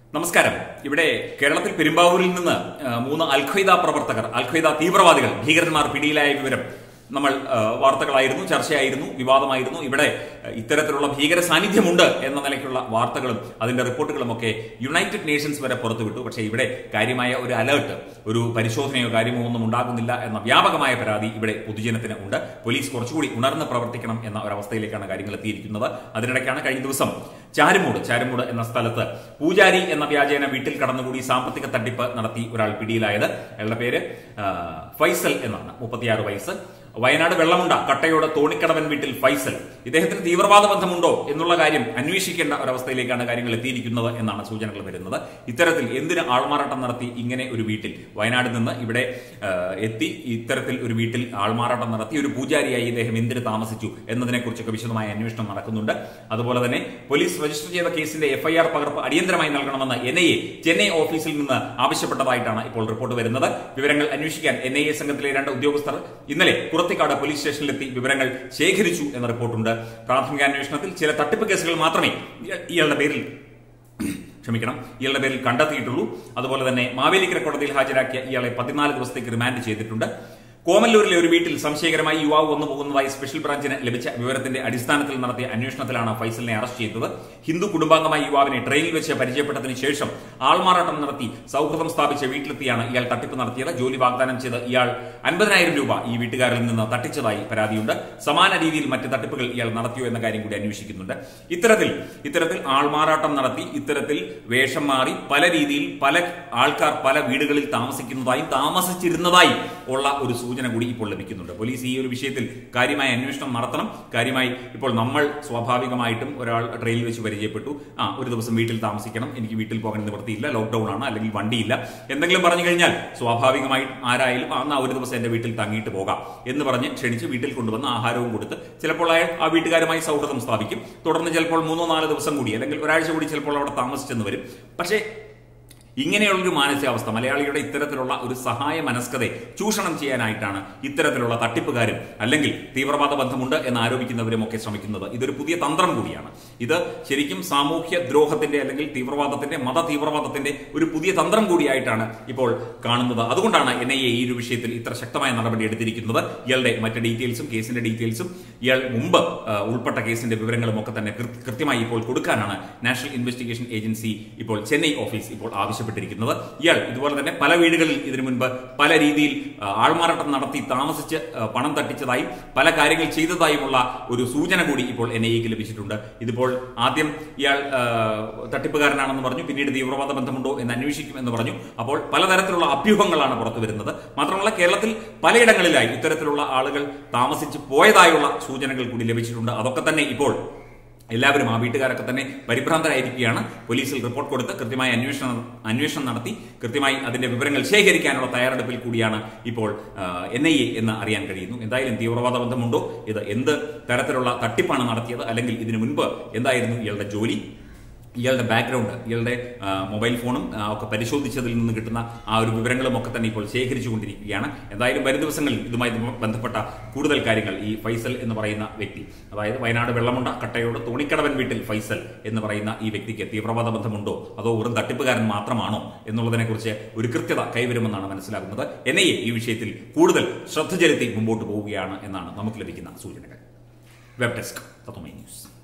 നമസ്കാരം ഇവിടെ കേരളത്തിൽ പെരുമ്പാവൂരിൽ നിന്ന് ആ, മൂന്ന് അൽഖ്വയ്ദ പ്രവർത്തകർ അൽഖ്വയ്ദ തീവ്രവാദികൾ ഭീകരന്മാർ പിടിയിലായ വിവരം നമ്മൾ ആ, വാർത്തകളായിരുന്നു ചർച്ചയായിരുന്നു വിവാദമായിരുന്നു ഇവിടെ ആ, ഇത്തരത്തിലുള്ള ഭീകര സാന്നിധ്യമുണ്ട് എന്ന നിലയ്ക്കുള്ള വാർത്തകളും അതിന്റെ റിപ്പോർട്ടുകളും ഒക്കെ യുണൈറ്റഡ് നേഷൻസ് വരെ പുറത്തുവിട്ടു പക്ഷേ ഇവിടെ കാര്യമായ ഒരു അലേർട്ട് ഒരു പരിശോധനയോ കാര്യമോ ഒന്നും ഉണ്ടാകുന്നില്ല എന്ന വ്യാപകമായ പരാതി ഇവിടെ പൊതുജനത്തിന് ഉണ്ട് പോലീസ് കുറച്ചുകൂടി ഉണർന്ന് പ്രവർത്തിക്കണം എന്ന ഒരവസ്ഥയിലേക്കാണ് കാര്യങ്ങൾ എത്തിയിരിക്കുന്നത് അതിനിടയ്ക്കാണ് കഴിഞ്ഞ ദിവസം ചാരുമൂട് ചാരുമൂട് എന്ന സ്ഥലത്ത് പൂജാരി എന്ന വ്യാജേന വീട്ടിൽ കടന്നുകൂടി സാമ്പത്തിക തട്ടിപ്പ് നടത്തി ഒരാൾ പിടിയിലായത് അയാളുടെ പേര് ആ, ഫൈസൽ എന്നാണ് മുപ്പത്തിയാറ് വയസ്സ് വയനാട് വെള്ളമുണ്ട കട്ടയോട് തോണിക്കടവൻ വീട്ടിൽ ഫൈസൽ ഇദ്ദേഹത്തിന് തീവ്രവാദ ബന്ധമുണ്ടോ എന്നുള്ള കാര്യം അന്വേഷിക്കേണ്ട ഒരവസ്ഥയിലേക്കാണ് കാര്യങ്ങൾ എത്തിയിരിക്കുന്നത് എന്നാണ് സൂചനകൾ വരുന്നത് ഇത്തരത്തിൽ എന്തിന് ആൾമാറാട്ടം നടത്തി ഇങ്ങനെ ഒരു വീട്ടിൽ വയനാട് നിന്ന് ഇവിടെ ആ, എത്തി ഇത്തരത്തിൽ ഒരു വീട്ടിൽ ആൾമാറാട്ടം നടത്തി ഒരു പൂജാരിയായി ഇദ്ദേഹം എന്തിന് താമസിച്ചു എന്നതിനെക്കുറിച്ചൊക്കെ വിശദമായ അന്വേഷണം നടക്കുന്നുണ്ട് അതുപോലെ തന്നെ പോലീസ് രജിസ്റ്റർ ചെയ്ത കേസിന്റെ എഫ്ഐആർ പകർപ്പ് അടിയന്തരമായി നൽകണമെന്ന് എൻ ഐ എ ചെന്നൈ ഓഫീസിൽ നിന്ന് ആവശ്യപ്പെട്ടതായിട്ടാണ് ഇപ്പോൾ റിപ്പോർട്ട് വരുന്നത് വിവരങ്ങൾ അന്വേഷിക്കാൻ എൻ ഐ എ സംഘത്തിലെ രണ്ട് ഉദ്യോഗസ്ഥർ ഇന്നലെ കുറത്തിക്കാട് പോലീസ് സ്റ്റേഷനിലെത്തി വിവരങ്ങൾ ശേഖരിച്ചു എന്ന റിപ്പോർട്ടുണ്ട് പ്രാഥമിക അന്വേഷണത്തിൽ ചില തട്ടിപ്പ് കേസുകൾ മാത്രമേ ഇയ- ഇയാളുടെ പേരിൽ ക്ഷമിക്കണം ഇയാളുടെ പേരിൽ കണ്ടെത്തിയിട്ടുള്ളൂ അതുപോലെ തന്നെ മാവേലിക്കര കോടതിയിൽ ഹാജരാക്കിയ ഇയാളെ പതിനാല് ദിവസത്തേക്ക് റിമാൻഡ് ചെയ്തിട്ടുണ്ട് കോമല്ലൂരിലെ ഒരു വീട്ടിൽ സംശയകരമായി യുവാവ് വന്നു പോകുന്നതായി സ്പെഷ്യൽ ബ്രാഞ്ചിന് ലഭിച്ച വിവരത്തിന്റെ അടിസ്ഥാനത്തിൽ നടത്തിയ അന്വേഷണത്തിലാണ് ഫൈസലിനെ അറസ്റ്റ് ചെയ്തത് ഹിന്ദു കുടുംബാംഗമായ യുവാവിനെ ട്രെയിനിൽ വെച്ച് പരിചയപ്പെട്ടതിന് ശേഷം ആൾമാറാട്ടം നടത്തി സൗഹൃദം സ്ഥാപിച്ച വീട്ടിലെത്തിയാണ് ഇയാൾ തട്ടിപ്പ് നടത്തിയത് ജോലി വാഗ്ദാനം ചെയ്ത് ഇയാൾ അൻപതിനായിരം രൂപ ഈ വീട്ടുകാരിൽ നിന്ന് തട്ടിച്ചതായി പരാതിയുണ്ട് സമാന രീതിയിൽ മറ്റ് തട്ടിപ്പുകൾ ഇയാൾ നടത്തിയോ എന്ന കാര്യം കൂടി അന്വേഷിക്കുന്നുണ്ട് ഇത്തരത്തിൽ ഇത്തരത്തിൽ ആൾമാറാട്ടം നടത്തി ഇത്തരത്തിൽ വേഷം മാറി പല രീതിയിൽ പല ആൾക്കാർ പല വീടുകളിൽ താമസിക്കുന്നതായും താമസിച്ചിരുന്നതായും ഉള്ള ഒരു സൂചന കൂടി ഇപ്പോൾ ലഭിക്കുന്നുണ്ട് പോലീസ് ഈ ഒരു വിഷയത്തിൽ കാര്യമായ അന്വേഷണം നടത്തണം കാര്യമായി ഇപ്പോൾ നമ്മൾ സ്വാഭാവികമായിട്ടും ഒരാൾ ട്രെയിനിൽ വെച്ച് പരിചയപ്പെട്ടു ആ ഒരു ദിവസം വീട്ടിൽ താമസിക്കണം എനിക്ക് വീട്ടിൽ പോകാൻ നിവൃത്തിയില്ല ലോക്ക്ഡൌൺ ആണ് അല്ലെങ്കിൽ വണ്ടിയില്ല എന്തെങ്കിലും പറഞ്ഞു കഴിഞ്ഞാൽ സ്വാഭാവികമായും ആരായാലും അന്ന് ആ ഒരു ദിവസം എന്റെ വീട്ടിൽ തങ്ങിയിട്ട് പോകാം എന്ന് പറഞ്ഞ് ക്ഷണിച്ച് വീട്ടിൽ കൊണ്ടുവന്ന് ആഹാരവും കൊടുത്ത് ചിലപ്പോൾ അയാൾ ആ വീട്ടുകാരുമായി സൗഹൃദം സ്ഥാപിക്കും തുടർന്ന് ചിലപ്പോൾ മൂന്നോ നാലോ ദിവസം കൂടി അല്ലെങ്കിൽ ഒരാഴ്ച കൂടി ചിലപ്പോൾ അവിടെ താമസിച്ചെന്ന് വരും പക്ഷേ ഇങ്ങനെയുള്ളൊരു മാനസികാവസ്ഥ മലയാളിയുടെ ഇത്തരത്തിലുള്ള ഒരു സഹായ മനസ്കതയെ ചൂഷണം ചെയ്യാനായിട്ടാണ് ഇത്തരത്തിലുള്ള തട്ടിപ്പുകാരും അല്ലെങ്കിൽ തീവ്രവാദ ബന്ധമുണ്ട് എന്ന് ആരോപിക്കുന്നവരും ഒക്കെ ശ്രമിക്കുന്നത് ഇതൊരു പുതിയ തന്ത്രം കൂടിയാണ് ഇത് ശരിക്കും സാമൂഹ്യ ദ്രോഹത്തിന്റെ അല്ലെങ്കിൽ തീവ്രവാദത്തിന്റെ മത തീവ്രവാദത്തിന്റെ ഒരു പുതിയ തന്ത്രം കൂടിയായിട്ടാണ് ഇപ്പോൾ കാണുന്നത് അതുകൊണ്ടാണ് എൻ ഐ എ ഈ ഒരു വിഷയത്തിൽ ഇത്ര ശക്തമായ നടപടി എടുത്തിരിക്കുന്നത് ഇയാളുടെ മറ്റ് ഡീറ്റെയിൽസും കേസിന്റെ ഡീറ്റെയിൽസും ഇയാൾ മുമ്പ് ആ, ഉൾപ്പെട്ട കേസിന്റെ വിവരങ്ങളും ഒക്കെ തന്നെ കൃ- കൃത്യമായി ഇപ്പോൾ കൊടുക്കാനാണ് നാഷണൽ ഇൻവെസ്റ്റിഗേഷൻ ഏജൻസി ഇപ്പോൾ ചെന്നൈ ഓഫീസ് ഇപ്പോൾ ആവശ്യപ്പെട്ടിരിക്കുന്നത് ഇയാൾ ഇതുപോലെ തന്നെ പല വീടുകളിൽ ഇതിനു മുൻപ് പല രീതിയിൽ ആ, ആൾമാറാട്ടം നടത്തി താമസിച്ച് ആ, പണം തട്ടിച്ചതായും പല കാര്യങ്ങൾ ചെയ്തതായുമുള്ള ഒരു സൂചന കൂടി ഇപ്പോൾ എൻ ഐ എക്ക് ലഭിച്ചിട്ടുണ്ട് ഇതിപ്പോൾ ആദ്യം ഇയാൾ ആ, തട്ടിപ്പുകാരനാണെന്ന് പറഞ്ഞു പിന്നീട് തീവ്രവാദ ബന്ധമുണ്ടോ എന്ന് അന്വേഷിക്കും എന്ന് പറഞ്ഞു അപ്പോൾ പലതരത്തിലുള്ള അഭ്യൂഹങ്ങളാണ് പുറത്തു വരുന്നത് മാത്രമല്ല കേരളത്തിൽ പലയിടങ്ങളിലായി ഇത്തരത്തിലുള്ള ആളുകൾ താമസിച്ച് പോയതായുള്ള സൂചനകൾ കൂടി ലഭിച്ചിട്ടുണ്ട് അതൊക്കെ തന്നെ ഇപ്പോൾ എല്ലാവരും ആ വീട്ടുകാരൊക്കെ തന്നെ പരിഭ്രാന്തരായിരിക്കുകയാണ് പോലീസിൽ റിപ്പോർട്ട് കൊടുത്ത് കൃത്യമായ അന്വേഷണം അന്വേഷണം നടത്തി കൃത്യമായി അതിന്റെ വിവരങ്ങൾ ശേഖരിക്കാനുള്ള തയ്യാറെടുപ്പിൽ കൂടിയാണ് ഇപ്പോൾ എൻ ഐ എ എന്ന് അറിയാൻ കഴിയുന്നു എന്തായാലും തീവ്രവാദ ബന്ധമുണ്ടോ ഇത് എന്ത് തരത്തിലുള്ള തട്ടിപ്പാണ് നടത്തിയത് അല്ലെങ്കിൽ ഇതിനു മുൻപ് എന്തായിരുന്നു ഇയാളുടെ ജോലി ഇയാളുടെ ബാക്ക്ഗ്രൗണ്ട് ഇയാളുടെ ആ, മൊബൈൽ ഫോണും ആ, ഒക്കെ പരിശോധിച്ചതിൽ നിന്ന് കിട്ടുന്ന ആ ഒരു വിവരങ്ങളും ഒക്കെ തന്നെ ഇപ്പോൾ ശേഖരിച്ചുകൊണ്ടിരിക്കുകയാണ് എന്തായാലും വരും ദിവസങ്ങളിൽ ഇതുമായി ബന്ധപ്പെട്ട കൂടുതൽ കാര്യങ്ങൾ ഈ ഫൈസൽ എന്ന് പറയുന്ന വ്യക്തി അതായത് വയനാട് വെള്ളമുണ്ട കട്ടയോട് തോണിക്കടവൻ വീട്ടിൽ ഫൈസൽ എന്ന് പറയുന്ന ഈ വ്യക്തിക്ക് തീവ്രവാദ ബന്ധമുണ്ടോ അതോ വെറും തട്ടിപ്പുകാരൻ മാത്രമാണോ എന്നുള്ളതിനെക്കുറിച്ച് ഒരു കൃത്യത കൈവരുമെന്നാണ് മനസ്സിലാകുന്നത് എൻ ഐ എ ഈ വിഷയത്തിൽ കൂടുതൽ ശ്രദ്ധ ചെലുത്തി മുമ്പോട്ട് പോവുകയാണ് എന്നാണ് നമുക്ക് ലഭിക്കുന്ന സൂചനകൾ വെബ് ഡെസ്ക് തത്വമൈ ന്യൂസ്